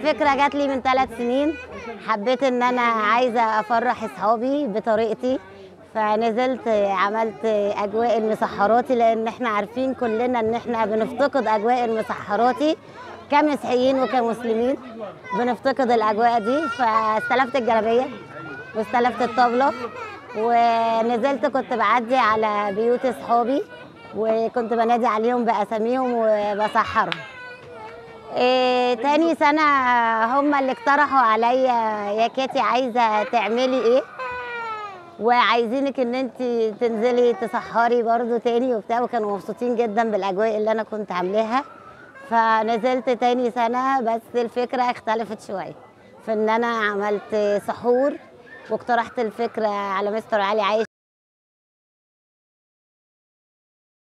الفكره جات لي من ثلاث سنين حبيت ان انا عايزه افرح اصحابي بطريقتي فنزلت عملت اجواء المسحراتي لان احنا عارفين كلنا ان احنا بنفتقد اجواء المسحراتي كمسيحيين وكمسلمين بنفتقد الاجواء دي فاستلفت الجلابيه واستلفت الطبله ونزلت كنت بعدي على بيوت اصحابي وكنت بنادي عليهم باساميهم وبسحرهم إيه تاني سنة هم اللي اقترحوا عليا يا كاتي عايزة تعملي ايه وعايزينك ان انت تنزلي تسحري برضو تاني وبتاع وكانوا مبسوطين جدا بالاجواء اللي انا كنت عاملاها فنزلت تاني سنة بس الفكرة اختلفت شوية في ان انا عملت سحور واقترحت الفكرة على مستر علي عايش